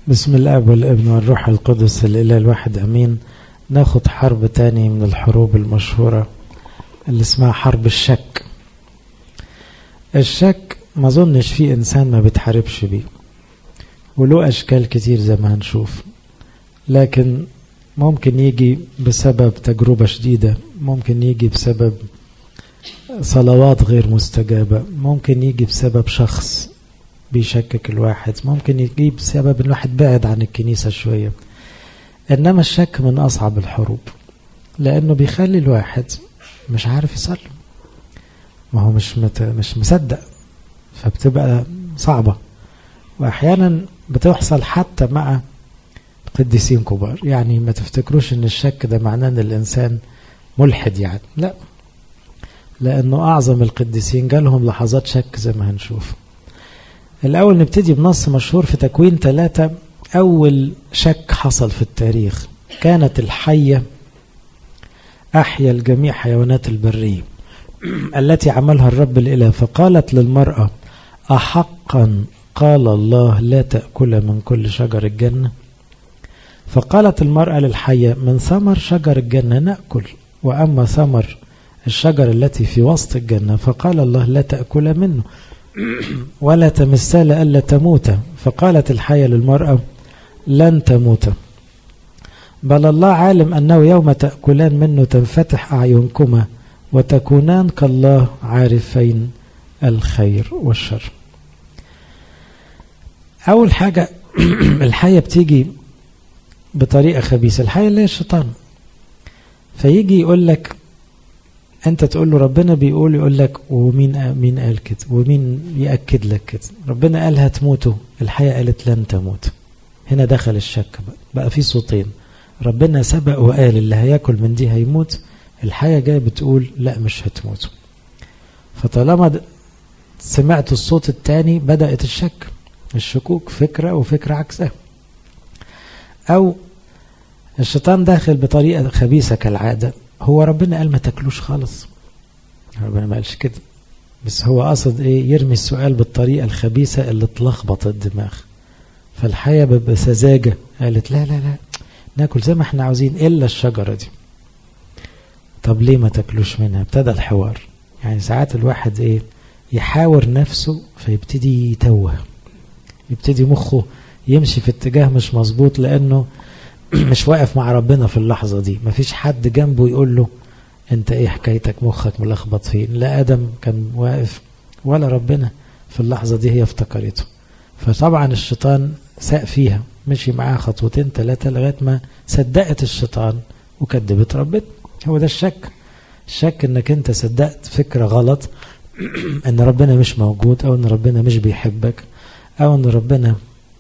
بسم الاب والابن والروح القدس الاله الواحد امين ناخد حرب تاني من الحروب المشهورة اللي اسمها حرب الشك الشك ما اظنش في انسان ما بيتحاربش بيه وله اشكال كتير زي ما هنشوف لكن ممكن يجي بسبب تجربة شديدة ممكن يجي بسبب صلوات غير مستجابة ممكن يجي بسبب شخص بيشكك الواحد ممكن يجي بسبب ان الواحد بعد عن الكنيسة شوية انما الشك من اصعب الحروب لانه بيخلي الواحد مش عارف يصلي ما هو مش مت... مش مصدق فبتبقى صعبة واحيانا بتحصل حتى مع قديسين كبار يعني ما تفتكروش ان الشك ده معناه ان الانسان ملحد يعني لا لانه اعظم القديسين جالهم لحظات شك زي ما هنشوف الاول نبتدي بنص مشهور في تكوين ثلاثة اول شك حصل في التاريخ كانت الحية احيا الجميع حيوانات البرية التي عملها الرب الاله فقالت للمرأة احقا قال الله لا تأكل من كل شجر الجنة فقالت المرأة للحية من ثمر شجر الجنة نأكل وأما ثمر الشجر التي في وسط الجنة فقال الله لا تأكل منه ولا تمسا لألا تموت فقالت الحية للمرأة لن تموت بل الله عالم أنه يوم تأكلان منه تنفتح أعينكما وتكونان كالله عارفين الخير والشر أول حاجة الحية بتيجي بطريقة خبيثة الحية اللي هي الشيطان فيجي يقول لك انت تقول له ربنا بيقول يقول لك ومين مين قال كده ومين ياكد لك كده ربنا قال هتموتوا الحياه قالت لن تموت هنا دخل الشك بقى بقى في صوتين ربنا سبق وقال اللي هياكل من دي هيموت الحياه جايه بتقول لا مش هتموتوا فطالما سمعت الصوت الثاني بدات الشك الشكوك فكره وفكره عكسها او الشيطان داخل بطريقه خبيثه كالعاده هو ربنا قال ما تاكلوش خالص ربنا ما قالش كده بس هو قصد ايه يرمي السؤال بالطريقه الخبيثه اللي تلخبط الدماغ فالحياه بسذاجه قالت لا لا لا ناكل زي ما احنا عاوزين الا الشجره دي طب ليه ما تاكلوش منها ابتدى الحوار يعني ساعات الواحد ايه يحاور نفسه فيبتدي يتوه يبتدي مخه يمشي في اتجاه مش مظبوط لانه مش واقف مع ربنا في اللحظة دي مفيش حد جنبه يقول له انت ايه حكايتك مخك ملخبط فين لا ادم كان واقف ولا ربنا في اللحظة دي هي افتكرته فطبعا الشيطان ساق فيها مشي معاها خطوتين ثلاثة لغاية ما صدقت الشيطان وكذبت ربنا هو ده الشك الشك انك انت صدقت فكرة غلط ان ربنا مش موجود او ان ربنا مش بيحبك او ان ربنا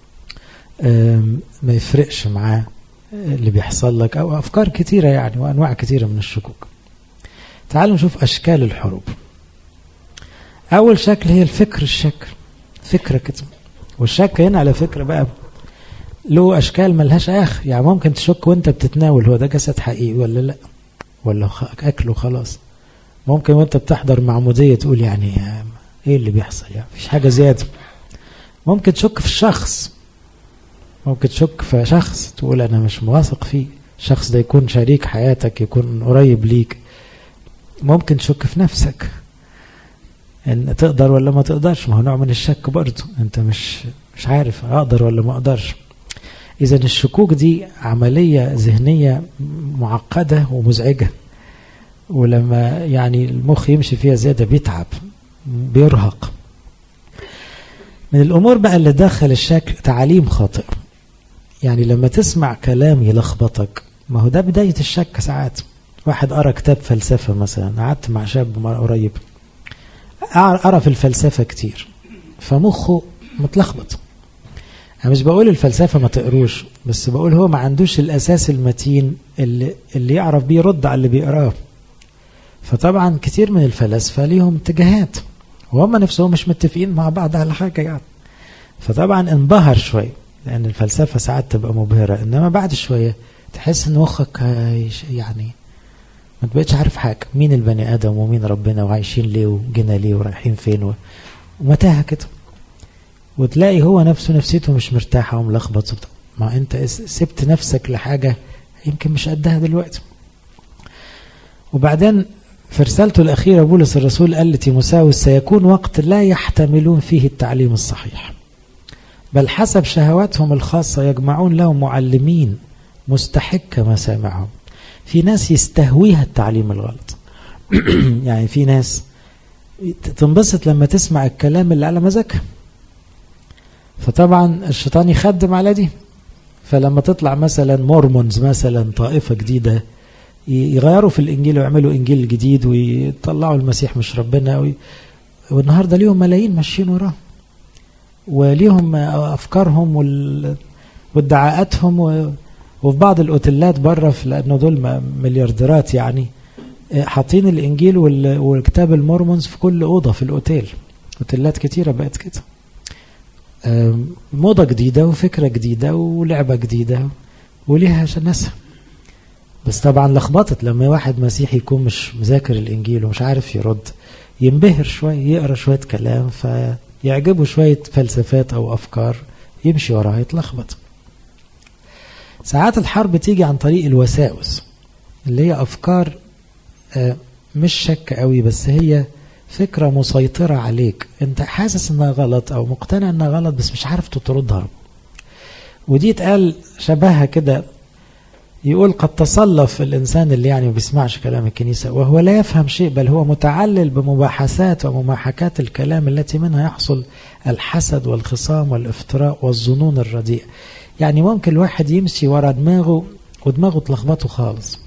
ما يفرقش معاه اللي بيحصل لك او افكار كتيره يعني وانواع كتيره من الشكوك تعالوا نشوف اشكال الحروب اول شكل هي الفكر الشك فكره كده والشك هنا على فكره بقى له اشكال ملهاش اخر يعني ممكن تشك وانت بتتناول هو ده جسد حقيقي ولا لا ولا اكله خلاص ممكن وانت بتحضر معموديه تقول يعني ايه اللي بيحصل يعني مفيش حاجه زياده ممكن تشك في الشخص ممكن تشك في شخص تقول انا مش واثق فيه الشخص ده يكون شريك حياتك يكون قريب ليك ممكن تشك في نفسك ان تقدر ولا ما تقدرش ما هو نوع من الشك برضه انت مش مش عارف اقدر ولا ما اقدرش اذا الشكوك دي عمليه ذهنيه معقده ومزعجه ولما يعني المخ يمشي فيها زياده بيتعب بيرهق من الامور بقى اللي دخل الشك تعاليم خاطئه يعني لما تسمع كلام يلخبطك ما هو ده بداية الشك ساعات واحد قرا كتاب فلسفة مثلا قعدت مع شاب قريب قرا في الفلسفة كتير فمخه متلخبط أنا مش بقول الفلسفة ما تقروش بس بقول هو ما عندوش الأساس المتين اللي, اللي يعرف بيه يرد على اللي بيقراه فطبعا كتير من الفلاسفة ليهم اتجاهات وهم نفسهم مش متفقين مع بعض على حاجة يعني فطبعا انبهر شوية لأن الفلسفة ساعات تبقى مبهرة إنما بعد شوية تحس إن مخك يعني ما تبقتش عارف حاجة مين البني آدم ومين ربنا وعايشين ليه وجينا ليه ورايحين فين و... ومتاهة كده وتلاقي هو نفسه نفسيته مش مرتاحة وملخبط ما انت سبت نفسك لحاجة يمكن مش قدها دلوقتي وبعدين في رسالته الأخيرة بولس الرسول قال لتيموساوس سيكون وقت لا يحتملون فيه التعليم الصحيح بل حسب شهواتهم الخاصة يجمعون لهم معلمين مستحكة مسامعهم في ناس يستهويها التعليم الغلط يعني في ناس تنبسط لما تسمع الكلام اللي على مزاجها فطبعا الشيطان يخدم على دي فلما تطلع مثلا مورمونز مثلا طائفة جديدة يغيروا في الإنجيل ويعملوا إنجيل جديد ويطلعوا المسيح مش ربنا وي... والنهاردة ليهم ملايين ماشيين وراه وليهم أفكارهم وال... وادعاءاتهم و... وفي بعض الأوتيلات بره لأنه دول مليارديرات يعني حاطين الإنجيل وال... والكتاب المورمونز في كل أوضة في الأوتيل أوتيلات كتيرة بقت كده موضة جديدة وفكرة جديدة ولعبة جديدة وليها ناسها بس طبعا لخبطت لما واحد مسيحي يكون مش مذاكر الانجيل ومش عارف يرد ينبهر شويه يقرا شويه كلام فيعجبه شويه فلسفات او افكار يمشي وراها يتلخبط ساعات الحرب تيجي عن طريق الوساوس اللي هي افكار مش شك قوي بس هي فكره مسيطره عليك انت حاسس انها غلط او مقتنع انها غلط بس مش عارف تطردها ودي اتقال شبهها كده يقول قد تصلف الإنسان اللي يعني ما بيسمعش كلام الكنيسة وهو لا يفهم شيء بل هو متعلل بمباحثات ومماحكات الكلام التي منها يحصل الحسد والخصام والافتراء والظنون الرديئة يعني ممكن الواحد يمشي ورا دماغه ودماغه تلخبطه خالص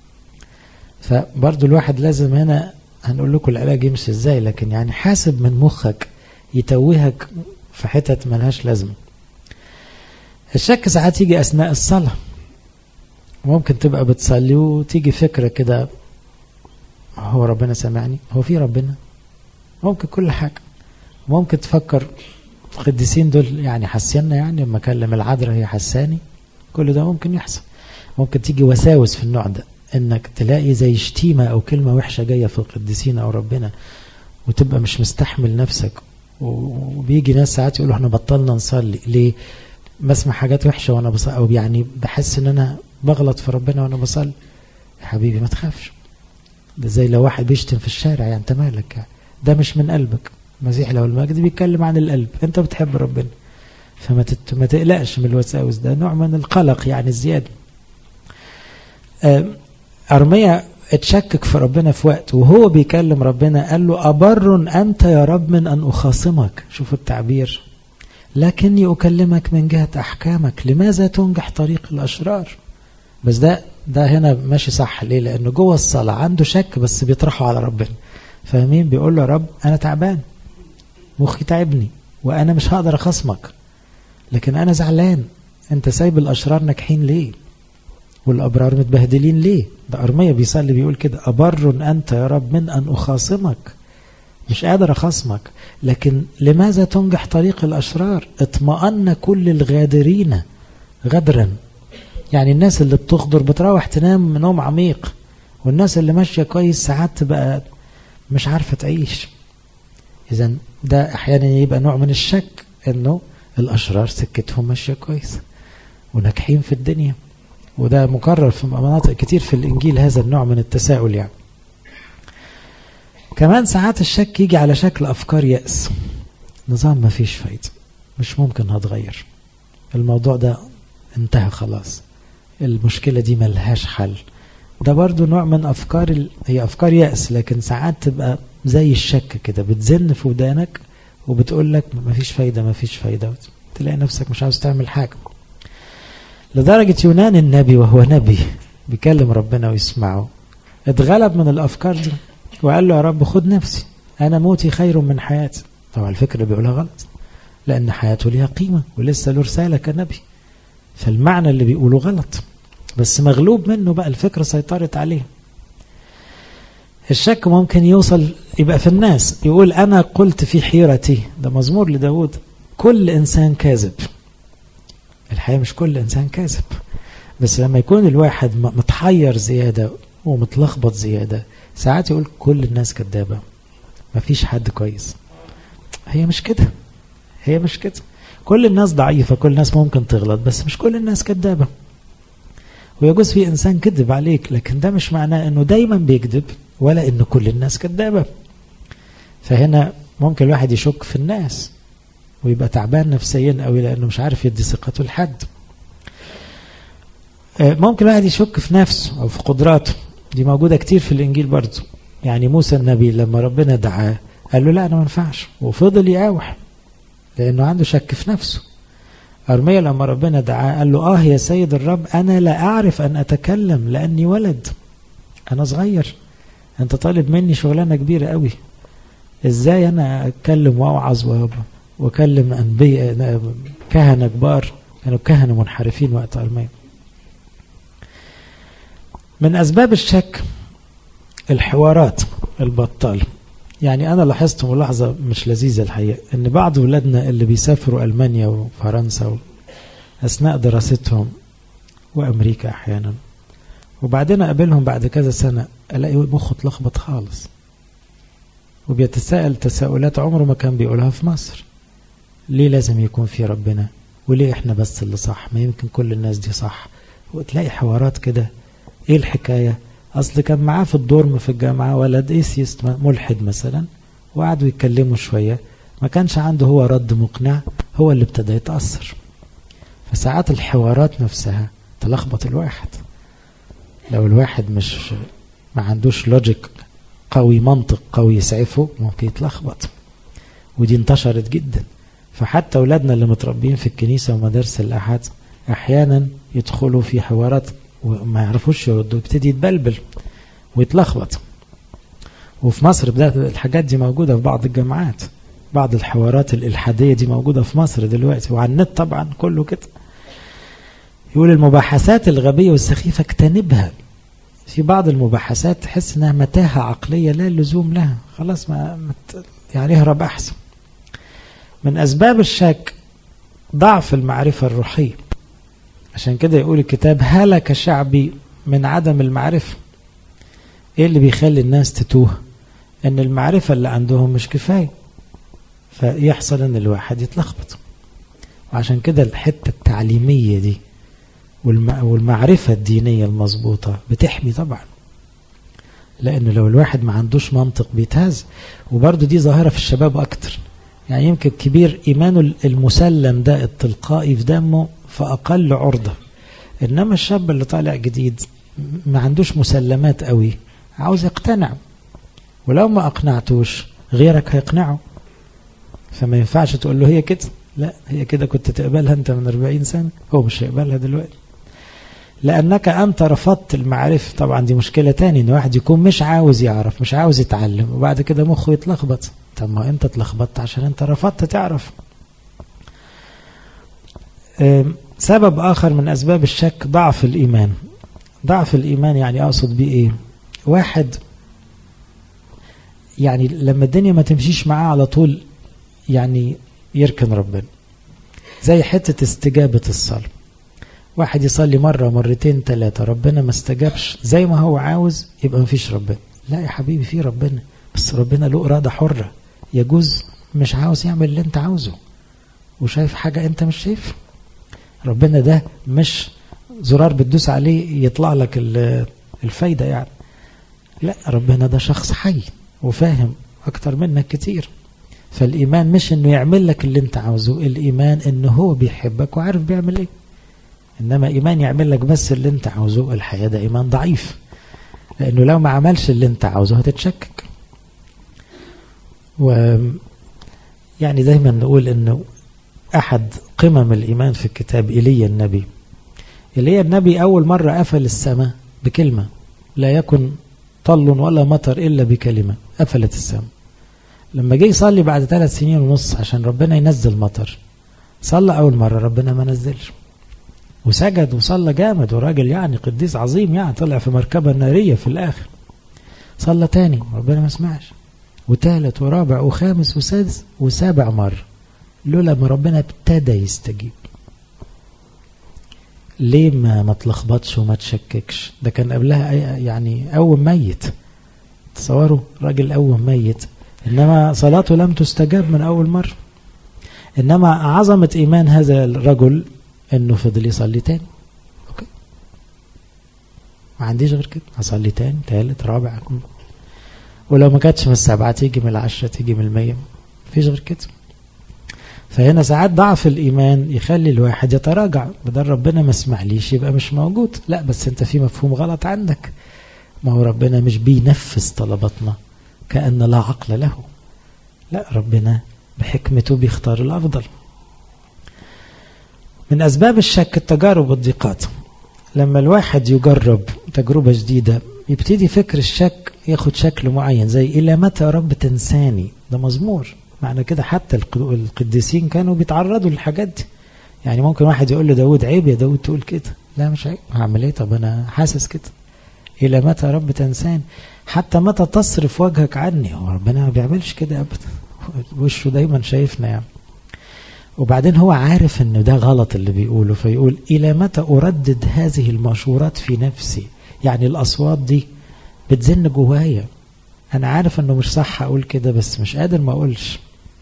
فبرضو الواحد لازم هنا هنقول لكم العلاج يمشي ازاي لكن يعني حاسب من مخك يتوهك في حتت ملهاش لازمه الشك ساعات يجي اثناء الصلاه ممكن تبقى بتصلي وتيجي فكرة كده هو ربنا سمعني هو في ربنا ممكن كل حاجة ممكن تفكر القديسين دول يعني حسينا يعني لما اكلم العذراء هي حساني كل ده ممكن يحصل ممكن تيجي وساوس في النوع ده انك تلاقي زي شتيمة او كلمة وحشة جاية في القديسين او ربنا وتبقى مش مستحمل نفسك وبيجي ناس ساعات يقولوا احنا بطلنا نصلي ليه بسمع حاجات وحشة وانا بصلي او يعني بحس ان انا بغلط في ربنا وانا بصلي يا حبيبي ما تخافش ده زي لو واحد بيشتم في الشارع يعني انت مالك يعني ده مش من قلبك المسيح لو المجد بيتكلم عن القلب انت بتحب ربنا فما تت... ما تقلقش من الوساوس ده نوع من القلق يعني الزياده أرميا اتشكك في ربنا في وقت وهو بيكلم ربنا قال له أبر أنت يا رب من أن أخاصمك شوفوا التعبير لكني أكلمك من جهة أحكامك لماذا تنجح طريق الأشرار بس ده ده هنا ماشي صح ليه لأنه جوه الصلاة عنده شك بس بيطرحه على ربنا فاهمين بيقول له يا رب أنا تعبان مخي تعبني وأنا مش هقدر أخصمك لكن أنا زعلان أنت سايب الأشرار ناجحين ليه والأبرار متبهدلين ليه ده أرمية بيصلي بيقول كده أبر أنت يا رب من أن أخاصمك مش قادر أخصمك لكن لماذا تنجح طريق الأشرار اطمأن كل الغادرين غدرا يعني الناس اللي بتغدر بتروح تنام نوم عميق والناس اللي ماشية كويس ساعات تبقى مش عارفة تعيش إذا ده أحيانا يبقى نوع من الشك إنه الأشرار سكتهم ماشية كويس وناجحين في الدنيا وده مكرر في مناطق كتير في الإنجيل هذا النوع من التساؤل يعني كمان ساعات الشك يجي على شكل أفكار يأس نظام ما فيش فايدة مش ممكن هتغير الموضوع ده انتهى خلاص المشكلة دي ملهاش حل ده برضو نوع من أفكار ال... هي أفكار يأس لكن ساعات تبقى زي الشك كده بتزن في ودانك وبتقول لك مفيش فايدة مفيش فايدة تلاقي نفسك مش عاوز تعمل حاجة لدرجة يونان النبي وهو نبي بيكلم ربنا ويسمعه اتغلب من الأفكار دي وقال له يا رب خد نفسي أنا موتي خير من حياتي طبعا الفكرة بيقولها غلط لأن حياته ليها قيمة ولسه له رسالة كنبي فالمعنى اللي بيقوله غلط بس مغلوب منه بقى الفكرة سيطرت عليه الشك ممكن يوصل يبقى في الناس يقول أنا قلت في حيرتي ده مزمور لداود كل إنسان كاذب الحقيقة مش كل إنسان كاذب بس لما يكون الواحد متحير زيادة ومتلخبط زيادة ساعات يقول كل الناس كذابة مفيش حد كويس هي مش كده هي مش كده كل الناس ضعيفة كل الناس ممكن تغلط بس مش كل الناس كذابة ويجوز في إنسان كذب عليك لكن ده مش معناه أنه دايما بيكذب ولا أنه كل الناس كذابة فهنا ممكن الواحد يشك في الناس ويبقى تعبان نفسيا قوي لأنه مش عارف يدي ثقته لحد ممكن الواحد يشك في نفسه أو في قدراته دي موجودة كتير في الإنجيل برضه يعني موسى النبي لما ربنا دعاه قال له لا أنا ما ينفعش وفضل يقاوح لأنه عنده شك في نفسه أرميا لما ربنا دعاه قال له آه يا سيد الرب أنا لا أعرف أن أتكلم لأني ولد أنا صغير أنت طالب مني شغلانة كبيرة قوي إزاي أنا أتكلم وأوعظ وأكلم أنبياء كهنة كبار كانوا كهنة منحرفين وقت أرميا من أسباب الشك الحوارات البطال يعني أنا لاحظت ملاحظة مش لذيذة الحقيقة إن بعض ولادنا اللي بيسافروا ألمانيا وفرنسا أثناء دراستهم وأمريكا أحيانا وبعدين أقابلهم بعد كذا سنة ألاقي مخه اتلخبط خالص وبيتساءل تساؤلات عمره ما كان بيقولها في مصر ليه لازم يكون في ربنا وليه احنا بس اللي صح ما يمكن كل الناس دي صح وتلاقي حوارات كده ايه الحكايه اصل كان معاه في الدورم في الجامعه ولد ايسيست ملحد مثلا وقعدوا يتكلموا شويه ما كانش عنده هو رد مقنع هو اللي ابتدى يتاثر فساعات الحوارات نفسها تلخبط الواحد لو الواحد مش ما عندوش لوجيك قوي منطق قوي يسعفه ممكن يتلخبط ودي انتشرت جدا فحتى اولادنا اللي متربيين في الكنيسه ومدارس الاحد احيانا يدخلوا في حوارات وما يعرفوش يردوا يبتدي يتبلبل ويتلخبط وفي مصر بدأت الحاجات دي موجودة في بعض الجامعات بعض الحوارات الإلحادية دي موجودة في مصر دلوقتي وعلى النت طبعا كله كده يقول المباحثات الغبية والسخيفة اجتنبها في بعض المباحثات تحس انها متاهة عقلية لا لزوم لها خلاص ما مت يعني اهرب احسن من اسباب الشك ضعف المعرفة الروحية عشان كده يقول الكتاب هلك شعبي من عدم المعرفة ايه اللي بيخلي الناس تتوه ان المعرفة اللي عندهم مش كفاية فيحصل ان الواحد يتلخبط وعشان كده الحتة التعليمية دي والمعرفة الدينية المظبوطة بتحمي طبعا لأنه لو الواحد ما عندوش منطق بيتهز وبرضه دي ظاهرة في الشباب أكتر يعني يمكن كبير إيمانه المسلم ده التلقائي في دمه فأقل عرضة إنما الشاب اللي طالع جديد ما عندوش مسلمات قوي عاوز يقتنع ولو ما أقنعتوش غيرك هيقنعه فما ينفعش تقول له هي كده لا هي كده كنت تقبلها أنت من 40 سنة هو مش هيقبلها دلوقتي لأنك أنت رفضت المعرفة طبعا دي مشكلة تاني إن واحد يكون مش عاوز يعرف مش عاوز يتعلم وبعد كده مخه يتلخبط طب ما أنت اتلخبطت عشان أنت رفضت تعرف سبب آخر من أسباب الشك ضعف الإيمان ضعف الإيمان يعني أقصد بيه إيه واحد يعني لما الدنيا ما تمشيش معاه على طول يعني يركن ربنا زي حتة استجابة الصلاة واحد يصلي مرة مرتين ثلاثة ربنا ما استجابش زي ما هو عاوز يبقى ما فيش ربنا لا يا حبيبي في ربنا بس ربنا له إرادة حرة يجوز مش عاوز يعمل اللي انت عاوزه وشايف حاجة انت مش شايفها ربنا ده مش زرار بتدوس عليه يطلع لك الفايدة يعني لا ربنا ده شخص حي وفاهم أكتر منك كتير فالإيمان مش إنه يعمل لك اللي أنت عاوزه الإيمان إنه هو بيحبك وعارف بيعمل إيه إنما إيمان يعمل لك بس اللي أنت عاوزه الحقيقة ده إيمان ضعيف لأنه لو ما عملش اللي أنت عاوزه هتتشكك و يعني دايما نقول إنه أحد قمم الإيمان في الكتاب إيليا النبي إيليا النبي أول مرة قفل السماء بكلمة لا يكن طل ولا مطر إلا بكلمة قفلت السماء لما جه يصلي بعد ثلاث سنين ونص عشان ربنا ينزل مطر صلى أول مرة ربنا ما نزلش وسجد وصلى جامد وراجل يعني قديس عظيم يعني طلع في مركبة نارية في الآخر صلى تاني ربنا ما سمعش وثالث ورابع وخامس وسادس وسابع مرة لولا ما ربنا ابتدى يستجيب ليه ما ما تلخبطش وما تشككش ده كان قبلها يعني قوم ميت تصوروا راجل قوم ميت انما صلاته لم تستجاب من اول مره إنما عظمة إيمان هذا الرجل إنه فضل يصلي تاني أوكي ما عنديش غير كده هصلي تاني تالت رابع ولو ما كانتش من السبعة تيجي من العشرة تيجي من المية مفيش غير كده فهنا ساعات ضعف الإيمان يخلي الواحد يتراجع بدل ربنا ما اسمعليش يبقى مش موجود لا بس انت في مفهوم غلط عندك ما هو ربنا مش بينفذ طلباتنا كأن لا عقل له لا ربنا بحكمته بيختار الأفضل من أسباب الشك التجارب والضيقات لما الواحد يجرب تجربة جديدة يبتدي فكر الشك ياخد شكل معين زي إلى متى يا رب تنساني ده مزمور معنى كده حتى القديسين كانوا بيتعرضوا للحاجات دي يعني ممكن واحد يقول لداود عيب يا داود تقول كده لا مش عيب هعمل ايه طب انا حاسس كده الى متى يا رب تنساني حتى متى تصرف وجهك عني هو ربنا ما بيعملش كده ابدا وشه دايما شايفنا يعني وبعدين هو عارف ان ده غلط اللي بيقوله فيقول الى متى اردد هذه المشورات في نفسي يعني الاصوات دي بتزن جوايا انا عارف انه مش صح اقول كده بس مش قادر ما اقولش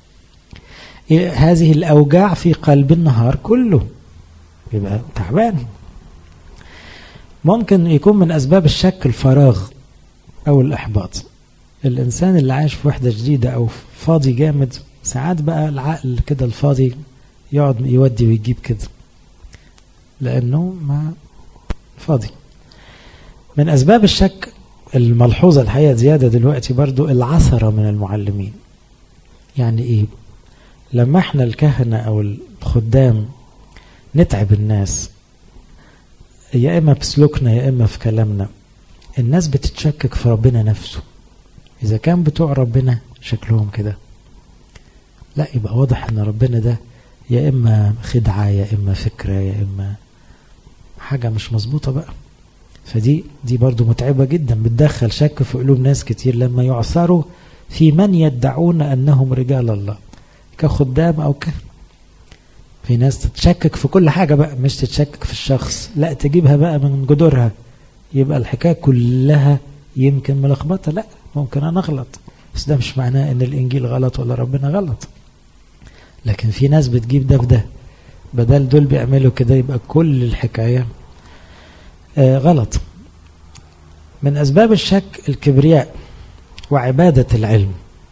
هذه الاوجاع في قلب النهار كله يبقى تعبان ممكن يكون من اسباب الشك الفراغ او الاحباط الانسان اللي عايش في وحده جديده او فاضي جامد ساعات بقى العقل كده الفاضي يقعد يودي ويجيب كده لانه ما فاضي من اسباب الشك الملحوظه الحقيقه زياده دلوقتي برضو العثره من المعلمين يعني ايه لما احنا الكهنه او الخدام نتعب الناس يا اما بسلوكنا يا اما في كلامنا الناس بتتشكك في ربنا نفسه اذا كان بتوع ربنا شكلهم كده لا يبقى واضح ان ربنا ده يا اما خدعه يا اما فكره يا اما حاجه مش مظبوطه بقى فدي دي برضو متعبه جدا بتدخل شك في قلوب ناس كتير لما يعثروا في من يدعون انهم رجال الله كخدام او ك في ناس تتشكك في كل حاجة بقى مش تتشكك في الشخص لا تجيبها بقى من جذورها يبقى الحكاية كلها يمكن ملخبطة لا ممكن أنا أغلط بس ده مش معناه إن الإنجيل غلط ولا ربنا غلط لكن في ناس بتجيب ده في ده بدل دول بيعملوا كده يبقى كل الحكاية آه غلط من أسباب الشك الكبرياء وعبادة العلم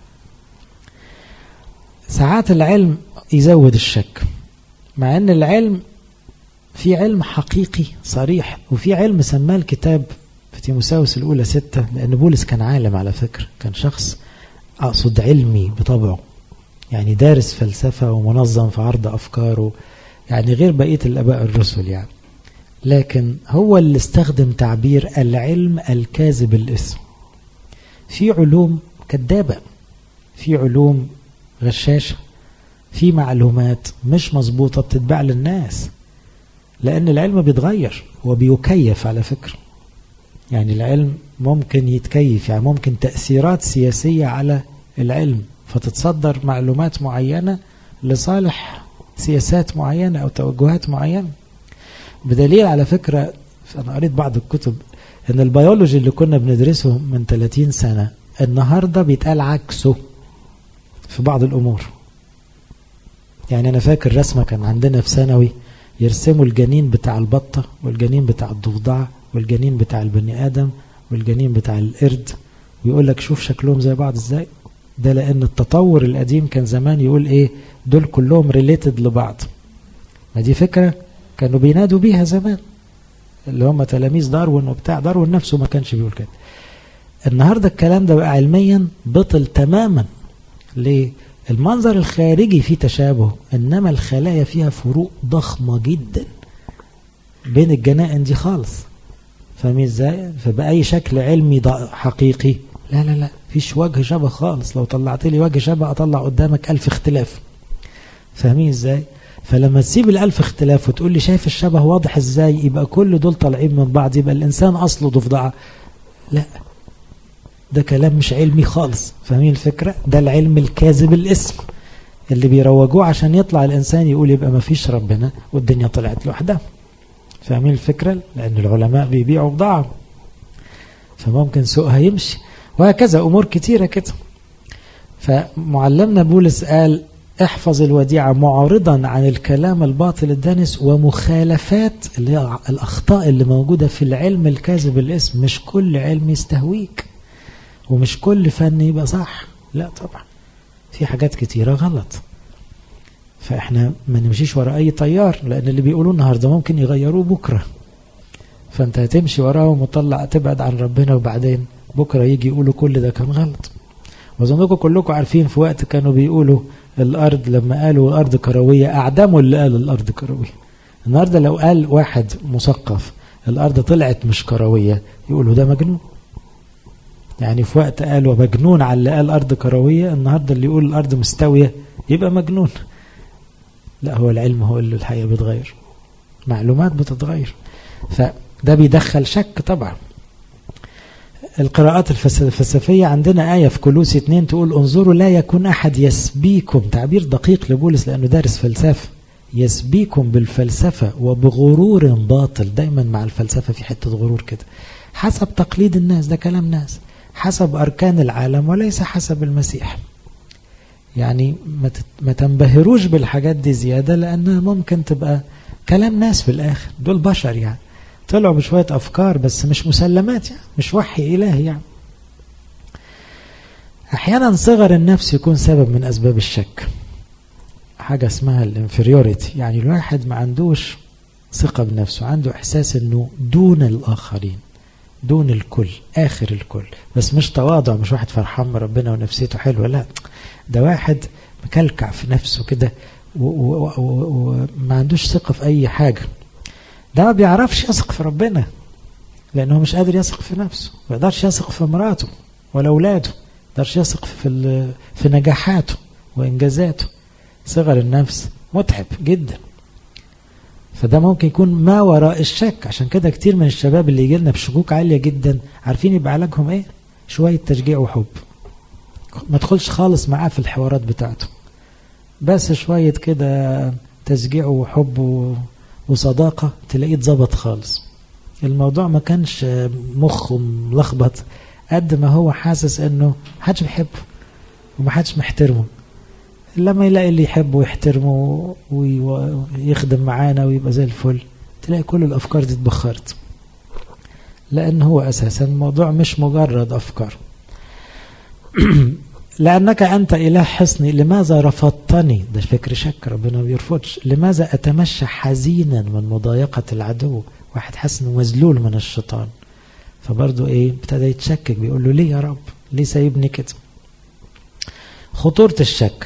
ساعات العلم يزود الشك مع ان العلم في علم حقيقي صريح وفي علم سماه الكتاب في تيموساوس الاولى ستة لان بولس كان عالم على فكرة كان شخص اقصد علمي بطبعه يعني دارس فلسفة ومنظم في عرض افكاره يعني غير بقية الاباء الرسل يعني لكن هو اللي استخدم تعبير العلم الكاذب الاسم في علوم كذابة في علوم غشاشة في معلومات مش مظبوطة بتتباع للناس لأن العلم بيتغير وبيكيف على فكرة يعني العلم ممكن يتكيف يعني ممكن تأثيرات سياسية على العلم فتتصدر معلومات معينة لصالح سياسات معينة أو توجهات معينة بدليل على فكرة أنا قريت بعض الكتب أن البيولوجي اللي كنا بندرسه من 30 سنة النهاردة بيتقال عكسه في بعض الأمور يعني أنا فاكر رسمة كان عندنا في ثانوي يرسموا الجنين بتاع البطة والجنين بتاع الضفدع والجنين بتاع البني آدم والجنين بتاع القرد ويقول لك شوف شكلهم زي بعض ازاي ده لأن التطور القديم كان زمان يقول ايه دول كلهم ريليتد لبعض ما دي فكرة كانوا بينادوا بيها زمان اللي هم تلاميذ داروين وبتاع داروين نفسه ما كانش بيقول كده النهارده الكلام ده بقى علميا بطل تماما ليه المنظر الخارجي فيه تشابه انما الخلايا فيها فروق ضخمه جدا بين الجنائن دي خالص فاهمين ازاي فباي شكل علمي حقيقي لا لا لا فيش وجه شبه خالص لو طلعت لي وجه شبه اطلع قدامك ألف اختلاف فاهمين ازاي فلما تسيب الألف اختلاف وتقول لي شايف الشبه واضح ازاي يبقى كل دول طالعين من بعض يبقى الإنسان أصله ضفدعة لا ده كلام مش علمي خالص فاهمين الفكرة ده العلم الكاذب الاسم اللي بيروجوه عشان يطلع الإنسان يقول يبقى ما فيش ربنا والدنيا طلعت لوحدها فاهمين الفكرة لأن العلماء بيبيعوا بضاعة فممكن سوقها يمشي وهكذا أمور كتيرة كده فمعلمنا بولس قال احفظ الوديعة معرضا عن الكلام الباطل الدنس ومخالفات اللي هي الأخطاء اللي موجودة في العلم الكاذب الاسم مش كل علم يستهويك ومش كل فن يبقى صح لا طبعا في حاجات كتيرة غلط فاحنا ما نمشيش ورا اي طيار لان اللي بيقولوه النهارده ممكن يغيروه بكره فانت هتمشي وراهم وتطلع تبعد عن ربنا وبعدين بكره يجي يقولوا كل ده كان غلط واظنكم كلكم عارفين في وقت كانوا بيقولوا الارض لما قالوا الارض كرويه اعدموا اللي قال الارض كرويه النهارده لو قال واحد مثقف الارض طلعت مش كرويه يقولوا ده مجنون يعني في وقت قالوا مجنون على اللي قال الارض كرويه النهارده اللي يقول الارض مستويه يبقى مجنون لا هو العلم هو اللي الحقيقه بيتغير معلومات بتتغير فده بيدخل شك طبعا القراءات الفلسفية عندنا آية في كلوسي اتنين تقول انظروا لا يكون أحد يسبيكم تعبير دقيق لبولس لأنه دارس فلسفة يسبيكم بالفلسفة وبغرور باطل دايما مع الفلسفة في حتة غرور كده حسب تقليد الناس ده كلام ناس حسب أركان العالم وليس حسب المسيح يعني ما تنبهروش بالحاجات دي زيادة لأنها ممكن تبقى كلام ناس في الآخر دول بشر يعني طلعوا بشوية أفكار بس مش مسلمات يعني مش وحي إلهي يعني أحيانا صغر النفس يكون سبب من أسباب الشك حاجة اسمها الانفيريوريتي يعني الواحد ما عندوش ثقة بنفسه عنده إحساس أنه دون الآخرين دون الكل آخر الكل بس مش تواضع مش واحد فرحان من ربنا ونفسيته حلوة لا ده واحد مكلكع في نفسه كده وما عندوش ثقة في أي حاجة ده ما بيعرفش يثق في ربنا لأنه مش قادر يثق في نفسه ما يقدرش يثق في مراته ولا أولاده ما يقدرش يثق في في نجاحاته وإنجازاته صغر النفس متعب جدا فده ممكن يكون ما وراء الشك عشان كده كتير من الشباب اللي يجي لنا بشكوك عالية جدا عارفين يبقى علاجهم ايه شوية تشجيع وحب ما تدخلش خالص معاه في الحوارات بتاعته بس شوية كده تشجيع وحب وصداقة تلاقيه اتظبط خالص الموضوع ما كانش مخه ملخبط قد ما هو حاسس انه محدش بيحبه ومحدش محترمه لما يلاقي اللي يحبه ويحترمه ويخدم معانا ويبقى زي الفل تلاقي كل الافكار دي اتبخرت لان هو اساسا الموضوع مش مجرد افكار لأنك أنت إله حصني لماذا رفضتني ده فكر شك ربنا ما بيرفضش لماذا أتمشى حزينا من مضايقة العدو واحد حاسس انه مذلول من الشيطان فبرضه ايه ابتدى يتشكك بيقول له ليه يا رب ليه سايبني كده خطورة الشك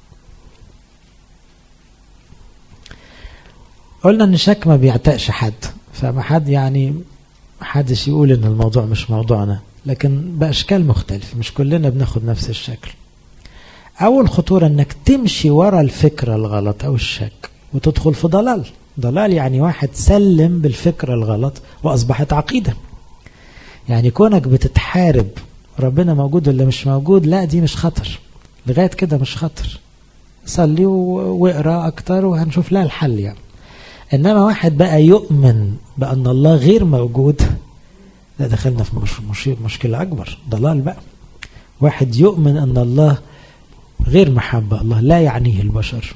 قلنا ان الشك ما بيعتقش حد فما حد يعني محدش يقول ان الموضوع مش موضوعنا لكن بأشكال مختلفة مش كلنا بناخد نفس الشكل أول خطورة أنك تمشي ورا الفكرة الغلط أو الشك وتدخل في ضلال ضلال يعني واحد سلم بالفكرة الغلط وأصبحت عقيدة يعني كونك بتتحارب ربنا موجود ولا مش موجود لا دي مش خطر لغاية كده مش خطر صلي واقرا أكتر وهنشوف لها الحل يعني إنما واحد بقى يؤمن بأن الله غير موجود لا دخلنا في مش مش مشكلة أكبر ضلال بقى واحد يؤمن أن الله غير محبة الله لا يعنيه البشر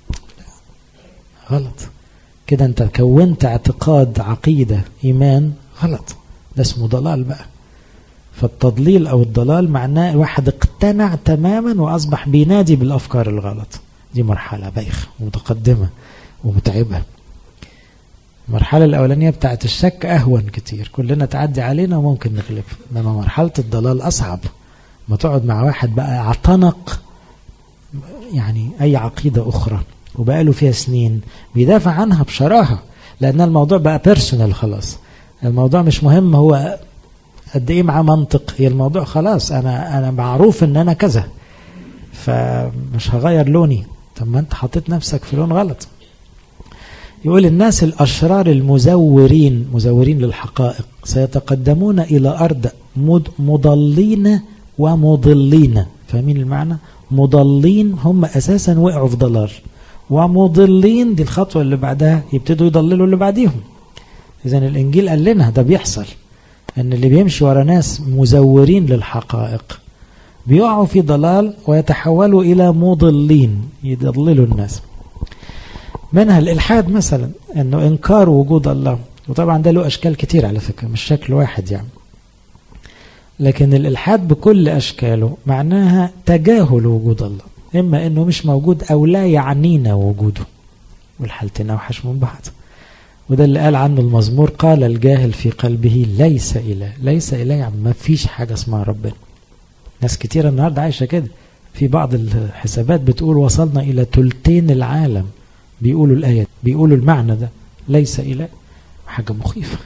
غلط كده أنت كونت اعتقاد عقيدة إيمان غلط ده اسمه ضلال بقى فالتضليل أو الضلال معناه واحد اقتنع تماما وأصبح بينادي بالأفكار الغلط دي مرحلة بايخة ومتقدمة ومتعبة المرحلة الأولانية بتاعت الشك أهون كتير كلنا تعدي علينا وممكن نغلب إنما مرحلة الضلال أصعب ما تقعد مع واحد بقى اعتنق يعني أي عقيدة أخرى وبقاله فيها سنين بيدافع عنها بشراهة لأن الموضوع بقى بيرسونال خلاص الموضوع مش مهم هو قد إيه معاه منطق هي الموضوع خلاص أنا أنا معروف إن أنا كذا فمش هغير لوني طب ما أنت حطيت نفسك في لون غلط يقول الناس الأشرار المزورين مزورين للحقائق سيتقدمون إلى أرض مضلين ومضلين فاهمين المعنى مضلين هم أساسا وقعوا في ضلال ومضلين دي الخطوة اللي بعدها يبتدوا يضللوا اللي بعديهم إذا الإنجيل قال لنا ده بيحصل أن اللي بيمشي ورا ناس مزورين للحقائق بيقعوا في ضلال ويتحولوا إلى مضلين يضللوا الناس منها الإلحاد مثلا أنه إنكار وجود الله وطبعا ده له أشكال كتير على فكرة مش شكل واحد يعني لكن الإلحاد بكل أشكاله معناها تجاهل وجود الله إما أنه مش موجود أو لا يعنينا وجوده والحالتين أوحش من بعض وده اللي قال عنه المزمور قال الجاهل في قلبه ليس إله ليس إله يعني ما فيش حاجة اسمها ربنا ناس كتير النهاردة عايشة كده في بعض الحسابات بتقول وصلنا إلى تلتين العالم بيقولوا الآية بيقولوا المعنى ده ليس إله حاجة مخيفة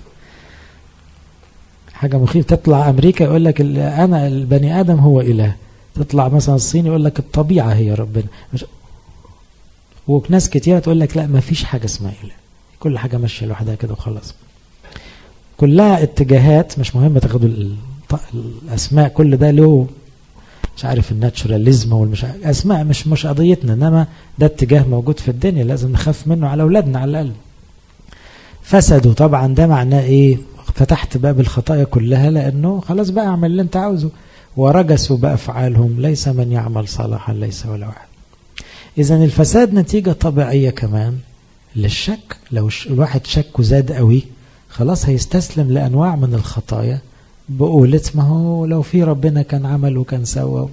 حاجة مخيفة تطلع أمريكا يقول لك أنا البني آدم هو إله تطلع مثلا الصين يقول لك الطبيعة هي ربنا مش وناس كتير تقول لك لا ما فيش حاجة اسمها إله كل حاجة ماشية لوحدها كده وخلاص كلها اتجاهات مش مهم تاخدوا الأسماء كل ده له مش عارف الناتشوراليزم والمش عارف أسماء مش مش قضيتنا إنما ده اتجاه موجود في الدنيا لازم نخاف منه على أولادنا على الأقل فسدوا طبعا ده معناه إيه فتحت باب الخطايا كلها لأنه خلاص بقى اعمل اللي أنت عاوزه ورجسوا بأفعالهم ليس من يعمل صلاحا ليس ولا واحد إذا الفساد نتيجة طبيعية كمان للشك لو الواحد شكه زاد قوي خلاص هيستسلم لأنواع من الخطايا بقولة ما هو لو في ربنا كان عمل وكان سوى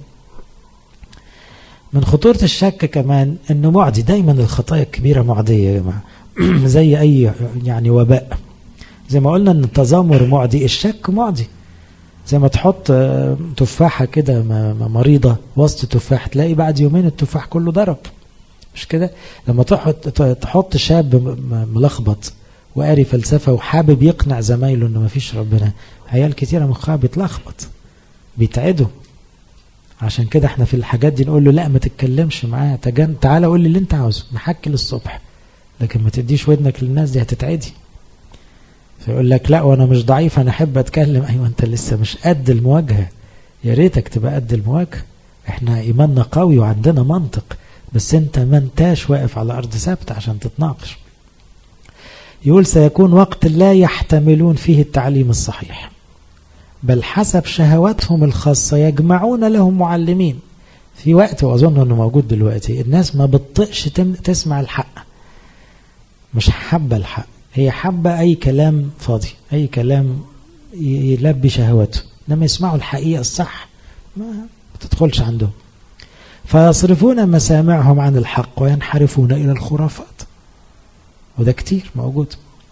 من خطورة الشك كمان انه معدي دايما الخطايا الكبيرة معدية يا جماعة زي اي يعني وباء زي ما قلنا ان التذمر معدي الشك معدي زي ما تحط تفاحة كده مريضة وسط تفاح تلاقي بعد يومين التفاح كله ضرب مش كده لما تحط تحط شاب ملخبط وقاري فلسفة وحابب يقنع زمايله انه مفيش ربنا عيال كتيرة مخها بيتلخبط بيتعدوا عشان كده احنا في الحاجات دي نقول له لا ما تتكلمش معاه تجن تعالى قول لي اللي انت عاوزه نحكي للصبح لكن ما تديش ودنك للناس دي هتتعدي فيقول لك لا وانا مش ضعيف انا احب اتكلم ايوه انت لسه مش قد المواجهه يا ريتك تبقى قد المواجهه احنا ايماننا قوي وعندنا منطق بس انت ما انتاش واقف على ارض ثابته عشان تتناقش يقول سيكون وقت لا يحتملون فيه التعليم الصحيح بل حسب شهواتهم الخاصة يجمعون لهم معلمين في وقت وأظن أنه موجود دلوقتي الناس ما بتطقش تسمع الحق مش حابة الحق هي حابة أي كلام فاضي أي كلام يلبي شهواته لما يسمعوا الحقيقة الصح ما تدخلش عندهم فيصرفون مسامعهم عن الحق وينحرفون إلى الخرافات وده كتير موجود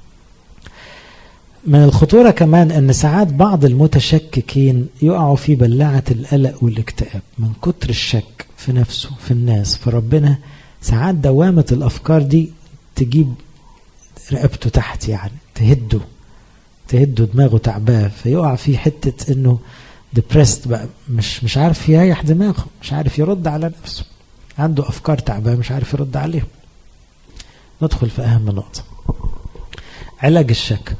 من الخطورة كمان أن ساعات بعض المتشككين يقعوا في بلاعة القلق والاكتئاب من كتر الشك في نفسه في الناس في ربنا ساعات دوامة الأفكار دي تجيب رقبته تحت يعني تهده تهده دماغه تعباه فيقع في حتة انه depressed بقى مش مش عارف يريح دماغه مش عارف يرد على نفسه عنده افكار تعباه مش عارف يرد عليهم ندخل في اهم نقطة علاج الشك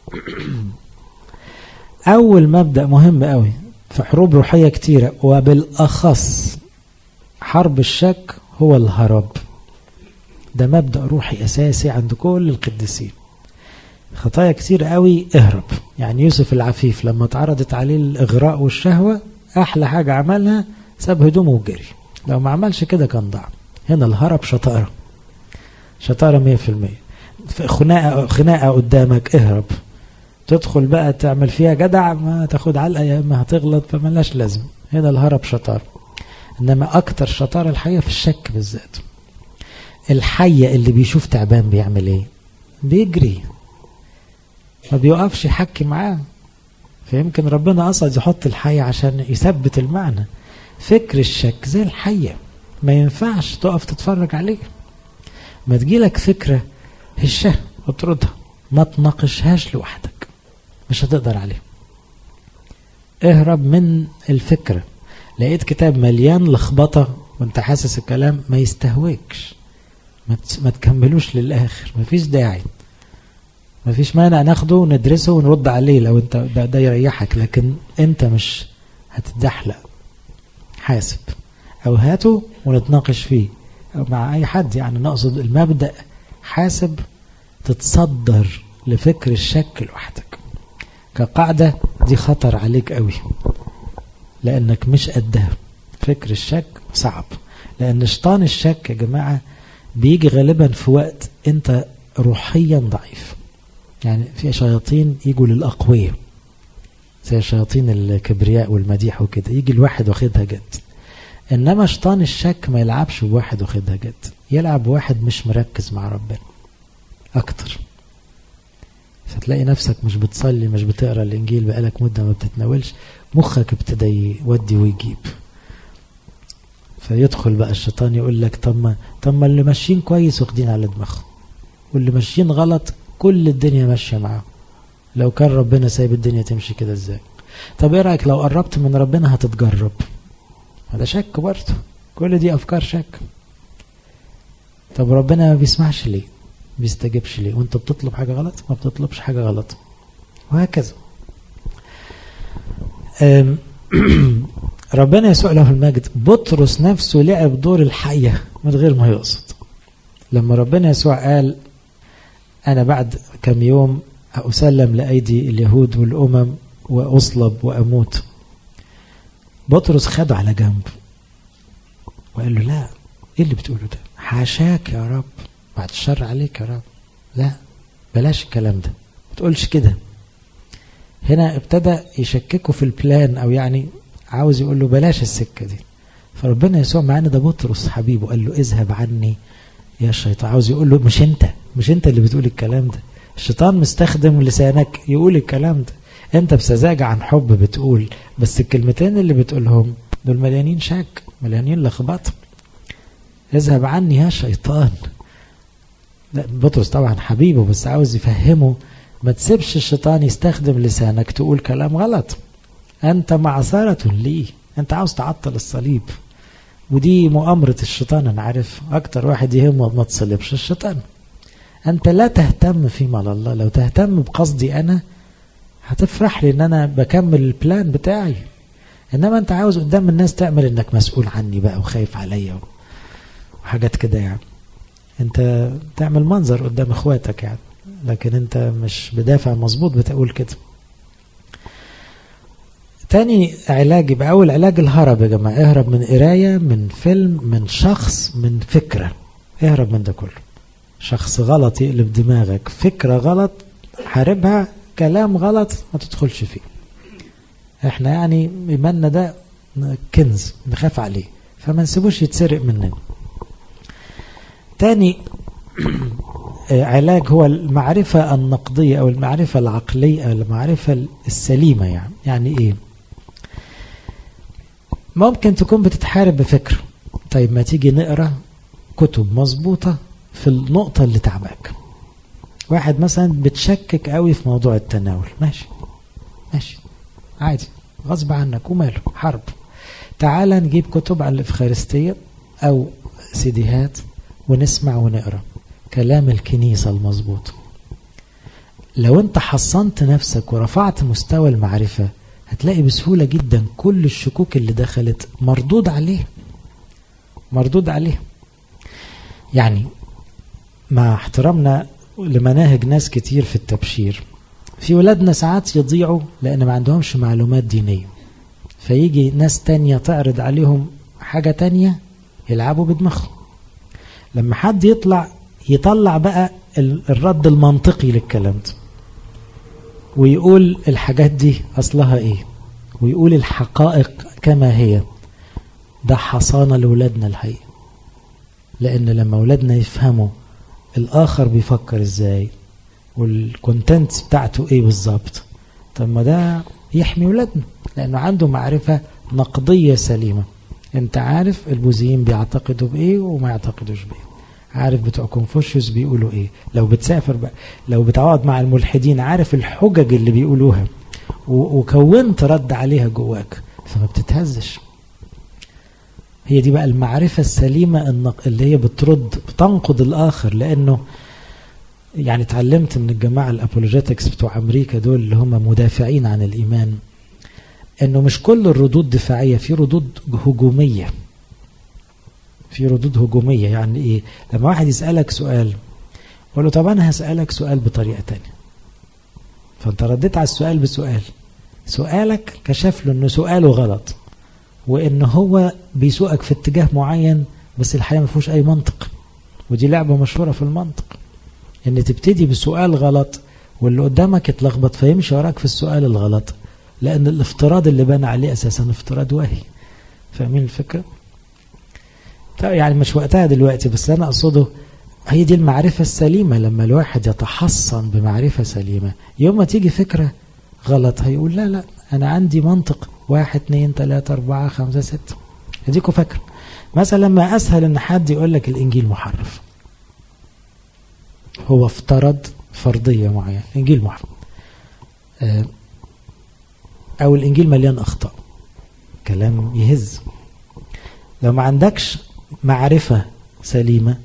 اول مبدأ مهم قوي في حروب روحية كتيرة وبالاخص حرب الشك هو الهرب ده مبدأ روحي أساسي عند كل القديسين خطايا كتير قوي اهرب يعني يوسف العفيف لما اتعرضت عليه الإغراء والشهوة أحلى حاجة عملها ساب هدومه وجري لو ما عملش كده كان ضاع هنا الهرب شطارة شطارة مية في المية خناقة, خناقة قدامك اهرب تدخل بقى تعمل فيها جدع ما تاخد علقة يا اما هتغلط فملاش لازم هنا الهرب شطارة انما اكتر شطارة الحقيقة في الشك بالذات الحية اللي بيشوف تعبان بيعمل ايه بيجري ما بيوقفش يحكي معاه فيمكن ربنا قصد يحط الحية عشان يثبت المعنى فكر الشك زي الحية ما ينفعش تقف تتفرج عليه ما تجيلك فكرة هشها اطردها ما تناقشهاش لوحدك مش هتقدر عليه اهرب من الفكرة لقيت كتاب مليان لخبطة وانت حاسس الكلام ما يستهويكش ما تكملوش للآخر ما فيش داعي ما فيش مانع ناخده وندرسه ونرد عليه لو انت ده, ده يريحك لكن انت مش هتتزحلق حاسب او هاته ونتناقش فيه او مع اي حد يعني نقصد المبدأ حاسب تتصدر لفكر الشك لوحدك كقاعدة دي خطر عليك قوي لانك مش قدها فكر الشك صعب لأن شيطان الشك يا جماعة بيجي غالبا في وقت أنت روحيا ضعيف يعني في شياطين يجوا للأقوياء زي شياطين الكبرياء والمديح وكده يجي الواحد واخدها جد انما شيطان الشك ما يلعبش بواحد واخدها جد يلعب بواحد مش مركز مع ربنا اكتر فتلاقي نفسك مش بتصلي مش بتقرا الانجيل بقالك مده ما بتتناولش مخك ابتدى يودي ويجيب فيدخل بقى الشيطان يقول لك طب ما طب ما اللي ماشيين كويس واخدين على دماغهم واللي ماشيين غلط كل الدنيا ماشيه معاهم لو كان ربنا سايب الدنيا تمشي كده ازاي طب ايه رايك لو قربت من ربنا هتتجرب هذا شك برضه كل دي افكار شك طب ربنا ما بيسمعش ليه بيستجيبش ليه وانت بتطلب حاجه غلط ما بتطلبش حاجه غلط وهكذا ربنا يسوع له المجد بطرس نفسه لعب دور الحيه من غير ما يقصد لما ربنا يسوع قال انا بعد كم يوم أسلم لأيدي اليهود والأمم وأصلب وأموت بطرس خده على جنب وقال له لا ايه اللي بتقوله ده حاشاك يا رب بعد الشر عليك يا رب لا بلاش الكلام ده ما تقولش كده هنا ابتدى يشككه في البلان او يعني عاوز يقول له بلاش السكه دي فربنا يسوع معانا ده بطرس حبيبه قال له اذهب عني يا شيطان عاوز يقول له مش انت مش انت اللي بتقول الكلام ده الشيطان مستخدم لسانك يقول الكلام ده انت بسذاجة عن حب بتقول بس الكلمتين اللي بتقولهم دول مليانين شك مليانين لخبطه اذهب عني يا شيطان لا بطرس طبعا حبيبه بس عاوز يفهمه ما تسيبش الشيطان يستخدم لسانك تقول كلام غلط انت معصرة لي انت عاوز تعطل الصليب ودي مؤامرة الشيطان انا عارف اكتر واحد يهمه ما تصلبش الشيطان انت لا تهتم فيما لله لو تهتم بقصدي انا هتفرح لي ان انا بكمل البلان بتاعي انما انت عاوز قدام الناس تعمل انك مسؤول عني بقى وخايف عليا وحاجات كده يعني انت تعمل منظر قدام اخواتك يعني لكن انت مش بدافع مظبوط بتقول كده تاني علاج يبقى اول علاج الهرب يا جماعه اهرب من قرايه من فيلم من شخص من فكره اهرب من ده كله شخص غلط يقلب دماغك فكره غلط حاربها كلام غلط ما تدخلش فيه احنا يعني ايماننا ده كنز نخاف عليه فما نسيبوش يتسرق مننا تاني علاج هو المعرفة النقدية أو المعرفة العقلية أو المعرفة السليمة يعني يعني إيه ممكن تكون بتتحارب بفكر طيب ما تيجي نقرأ كتب مظبوطة في النقطة اللي تعباك واحد مثلا بتشكك قوي في موضوع التناول ماشي ماشي عادي غصب عنك وماله حرب تعال نجيب كتب عن الإفخارستية أو سيديهات ونسمع ونقرأ كلام الكنيسة المظبوط لو انت حصنت نفسك ورفعت مستوى المعرفة هتلاقي بسهولة جدا كل الشكوك اللي دخلت مردود عليه مردود عليه يعني مع احترامنا لمناهج ناس كتير في التبشير في ولادنا ساعات يضيعوا لأن ما عندهمش معلومات دينية فيجي ناس تانية تعرض عليهم حاجة تانية يلعبوا بدماغهم لما حد يطلع يطلع بقى الرد المنطقي للكلام ده ويقول الحاجات دي أصلها إيه ويقول الحقائق كما هي ده حصانة لولادنا الحقيقة لأن لما ولادنا يفهموا الآخر بيفكر إزاي والكونتنت بتاعته إيه بالظبط طب ما ده يحمي ولادنا لأنه عنده معرفة نقدية سليمة أنت عارف البوذيين بيعتقدوا بإيه وما يعتقدوش بإيه عارف بتوع كونفوشيوس بيقولوا ايه لو بتسافر بقى لو بتقعد مع الملحدين عارف الحجج اللي بيقولوها وكونت رد عليها جواك فما بتتهزش هي دي بقى المعرفة السليمة اللي هي بترد بتنقض الآخر لأنه يعني اتعلمت من الجماعة الأبولوجيتكس بتوع أمريكا دول اللي هم مدافعين عن الإيمان إنه مش كل الردود دفاعية في ردود هجومية في ردود هجومية يعني إيه لما واحد يسألك سؤال قول له طب أنا هسألك سؤال بطريقة تانية فأنت رديت على السؤال بسؤال سؤالك كشف له إنه سؤاله غلط وان هو بيسوقك في اتجاه معين بس الحقيقه ما فيهوش اي منطق ودي لعبه مشهوره في المنطق ان تبتدي بسؤال غلط واللي قدامك يتلخبط فيمشي وراك في السؤال الغلط لان الافتراض اللي بنى عليه اساسا افتراض وهي فاهمين الفكره يعني مش وقتها دلوقتي بس انا اقصده هي دي المعرفة السليمة لما الواحد يتحصن بمعرفة سليمة يوم ما تيجي فكرة غلط هيقول لا لا أنا عندي منطق واحد اثنين ثلاثة أربعة خمسة ستة اديكوا فكرة مثلا ما أسهل إن حد يقول لك الإنجيل محرف هو افترض فرضية معينة إنجيل محرف أو الإنجيل مليان أخطاء كلام يهز لو ما عندكش معرفة سليمة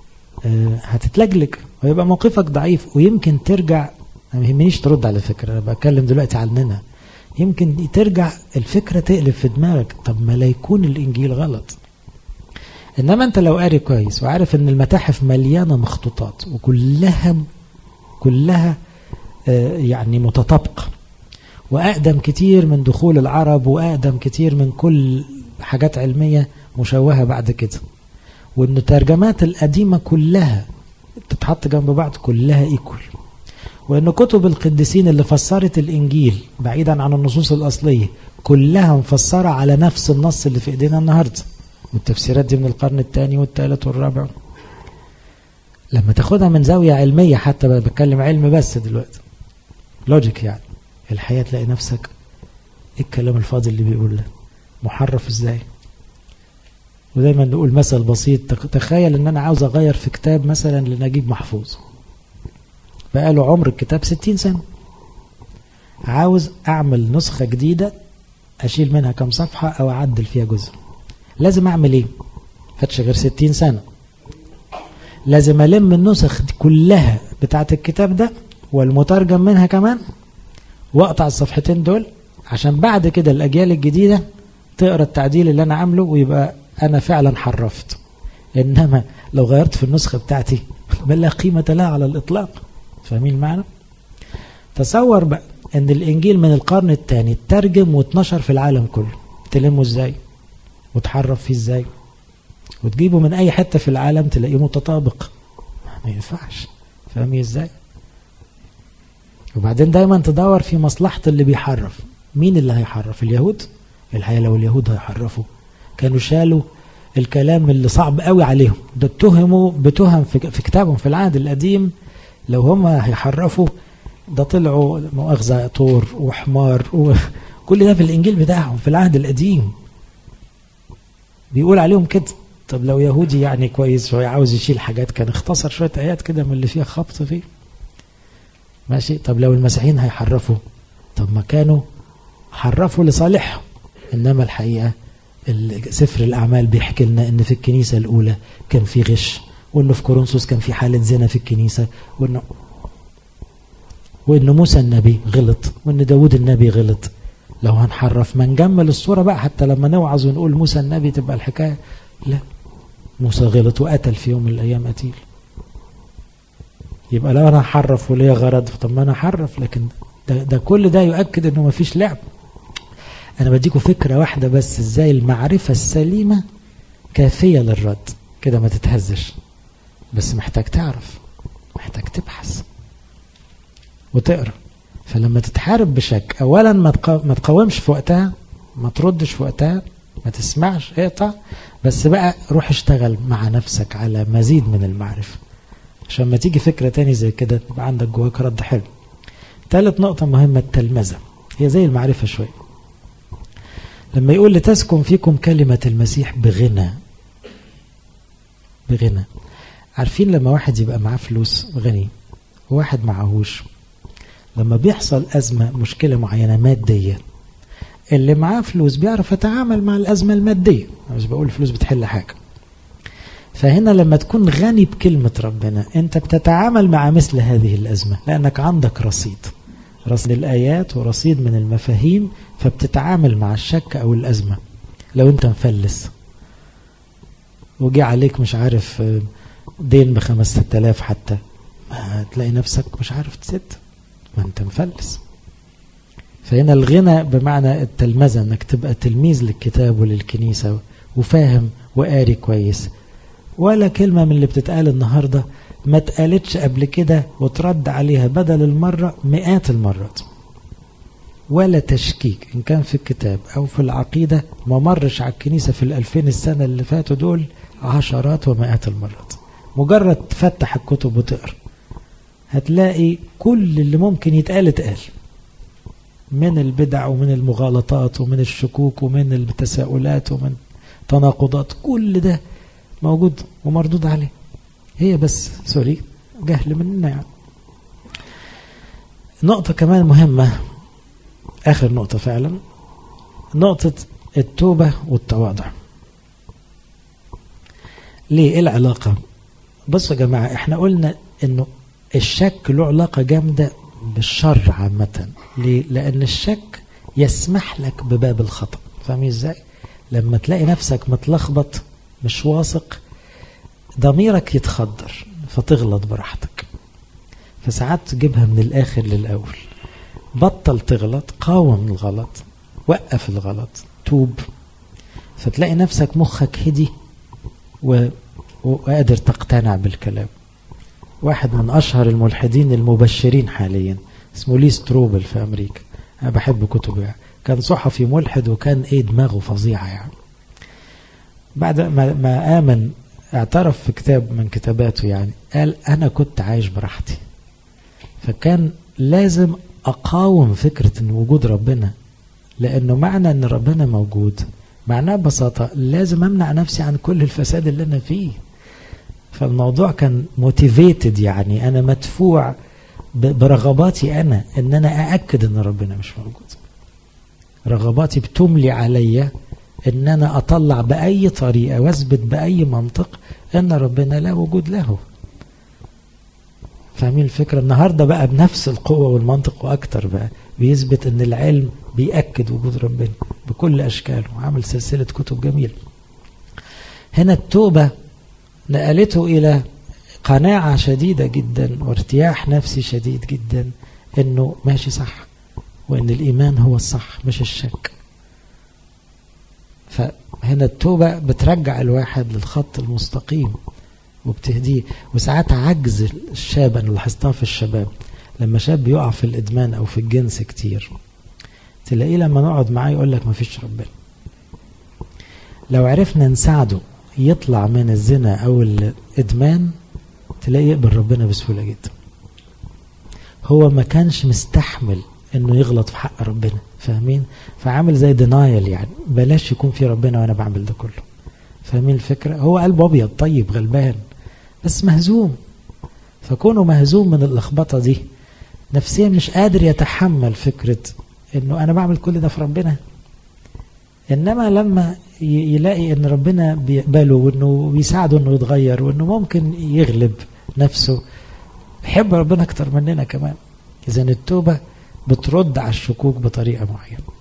هتتلجلج ويبقى موقفك ضعيف ويمكن ترجع ما يهمنيش ترد على فكرة أنا بتكلم دلوقتي عننا يمكن ترجع الفكرة تقلب في دماغك طب ما لا يكون الإنجيل غلط إنما أنت لو قاري كويس وعارف إن المتاحف مليانة مخطوطات وكلها كلها يعني متطابقة وأقدم كتير من دخول العرب وأقدم كتير من كل حاجات علمية مشوهة بعد كده وان الترجمات القديمة كلها تتحط جنب بعض كلها ايكول وان كتب القديسين اللي فسرت الانجيل بعيدا عن النصوص الاصلية كلها مفسرة على نفس النص اللي في ايدينا النهاردة والتفسيرات دي من القرن الثاني والثالث والرابع لما تاخدها من زاوية علمية حتى بتكلم علم بس دلوقتي لوجيك يعني الحقيقة تلاقي نفسك ايه الكلام الفاضي اللي بيقول ده محرف ازاي ودايما نقول مثل بسيط تخيل ان انا عاوز اغير في كتاب مثلا لنجيب محفوظ بقاله عمر الكتاب ستين سنة عاوز اعمل نسخة جديدة اشيل منها كم صفحة او اعدل فيها جزء لازم اعمل ايه فاتش غير ستين سنة لازم الم النسخ دي كلها بتاعت الكتاب ده والمترجم منها كمان واقطع الصفحتين دول عشان بعد كده الاجيال الجديدة تقرا التعديل اللي انا عامله ويبقى انا فعلا حرفت انما لو غيرت في النسخه بتاعتي ما لا قيمه لها على الاطلاق فاهمين المعنى تصور بقى ان الانجيل من القرن الثاني ترجم واتنشر في العالم كله تلمه ازاي وتحرف فيه ازاي وتجيبه من اي حته في العالم تلاقيه متطابق ما ينفعش فاهمين ازاي وبعدين دايما تدور في مصلحه اللي بيحرف مين اللي هيحرف اليهود الحقيقه لو اليهود هيحرفوا كانوا شالوا الكلام اللي صعب قوي عليهم ده اتهموا بتهم في كتابهم في العهد القديم لو هم هيحرفوا ده طلعوا مؤاخذة طور وحمار وكل ده في الإنجيل بتاعهم في العهد القديم بيقول عليهم كده طب لو يهودي يعني كويس شوية عاوز يشيل حاجات كان اختصر شوية آيات كده من اللي فيها خبط فيه ماشي طب لو المسيحيين هيحرفوا طب ما كانوا حرفوا لصالحهم إنما الحقيقة سفر الأعمال بيحكي لنا إن في الكنيسة الأولى كان في غش وإنه في كورنثوس كان في حالة زنا في الكنيسة وإنه وإن موسى النبي غلط وإن داود النبي غلط لو هنحرف ما نجمل الصورة بقى حتى لما نوعظ ونقول موسى النبي تبقى الحكاية لا موسى غلط وقتل في يوم من الأيام قتيل يبقى لو أنا هحرف وليا غرض طب ما أنا هحرف لكن ده, ده كل ده يؤكد إنه ما فيش لعب أنا بديكوا فكرة واحدة بس إزاي المعرفة السليمة كافية للرد كده ما تتهزش بس محتاج تعرف محتاج تبحث وتقرا فلما تتحارب بشك اولا ما ما تقاومش في وقتها ما تردش في وقتها ما تسمعش اقطع بس بقى روح اشتغل مع نفسك على مزيد من المعرفة عشان ما تيجي فكرة تاني زي كده تبقى عندك جواك رد حلو ثالث نقطة مهمة التلمذة هي زي المعرفة شوية لما يقول لتسكن فيكم كلمة المسيح بغنى بغنى عارفين لما واحد يبقى معاه فلوس غني وواحد معهوش لما بيحصل أزمة مشكلة معينة مادية اللي معاه فلوس بيعرف يتعامل مع الأزمة المادية أنا مش بقول الفلوس بتحل حاجة فهنا لما تكون غني بكلمة ربنا أنت بتتعامل مع مثل هذه الأزمة لأنك عندك رصيد رصيد الآيات ورصيد من المفاهيم فبتتعامل مع الشك أو الأزمة لو أنت مفلس وجي عليك مش عارف دين بخمس ست آلاف حتى ما تلاقي نفسك مش عارف تسد ما انت مفلس فهنا الغنى بمعنى التلمذة انك تبقى تلميذ للكتاب وللكنيسة وفاهم وقاري كويس ولا كلمة من اللي بتتقال النهاردة ما اتقالتش قبل كده وترد عليها بدل المرة مئات المرات ولا تشكيك إن كان في الكتاب أو في العقيدة ما مرش على الكنيسة في الألفين السنة اللي فاتوا دول عشرات ومئات المرات مجرد تفتح الكتب وتقرأ هتلاقي كل اللي ممكن يتقال اتقال من البدع ومن المغالطات ومن الشكوك ومن التساؤلات ومن تناقضات كل ده موجود ومردود عليه هي بس سوري جهل مننا يعني نقطة كمان مهمة آخر نقطة فعلا نقطة التوبة والتواضع ليه ايه العلاقة بصوا يا جماعة احنا قلنا انه الشك له علاقة جامدة بالشر عامة ليه لان الشك يسمح لك بباب الخطأ فاهمين ازاي لما تلاقي نفسك متلخبط مش واثق ضميرك يتخدر فتغلط براحتك فساعات تجيبها من الاخر للاول بطل تغلط قاوم الغلط وقف الغلط توب فتلاقي نفسك مخك هدي و... وقادر تقتنع بالكلام واحد من أشهر الملحدين المبشرين حاليا اسمه لي ستروبل في أمريكا أنا بحب كتبه يعني. كان صحفي ملحد وكان إيه دماغه فظيعة يعني بعد ما, ما آمن اعترف في كتاب من كتاباته يعني قال أنا كنت عايش براحتي فكان لازم أقاوم فكرة أن وجود ربنا لأنه معنى أن ربنا موجود معناه ببساطة لازم أمنع نفسي عن كل الفساد اللي أنا فيه فالموضوع كان موتيفيتد يعني أنا مدفوع برغباتي أنا أن أنا أأكد أن ربنا مش موجود رغباتي بتملي عليا أن أنا أطلع بأي طريقة وأثبت بأي منطق أن ربنا لا وجود له فاهمين الفكرة النهاردة بقى بنفس القوة والمنطق وأكتر بقى بيثبت أن العلم بيأكد وجود ربنا بكل أشكاله وعمل سلسلة كتب جميلة هنا التوبة نقلته إلى قناعة شديدة جدا وارتياح نفسي شديد جدا أنه ماشي صح وأن الإيمان هو الصح مش الشك فهنا التوبة بترجع الواحد للخط المستقيم وبتهديه وساعات عجز الشاب انا لاحظتها في الشباب لما شاب يقع في الادمان او في الجنس كتير تلاقيه لما نقعد معاه يقول لك مفيش ربنا لو عرفنا نساعده يطلع من الزنا او الادمان تلاقيه يقبل ربنا بسهوله جدا هو ما كانش مستحمل انه يغلط في حق ربنا فاهمين فعامل زي دينايل يعني بلاش يكون في ربنا وانا بعمل ده كله فاهمين الفكره هو قلبه ابيض طيب غلبان بس مهزوم فكونه مهزوم من اللخبطه دي نفسيا مش قادر يتحمل فكره انه انا بعمل كل ده في ربنا انما لما يلاقي ان ربنا بيقبله وانه بيساعده انه يتغير وانه ممكن يغلب نفسه يحب ربنا اكتر مننا كمان اذا التوبه بترد على الشكوك بطريقه معينه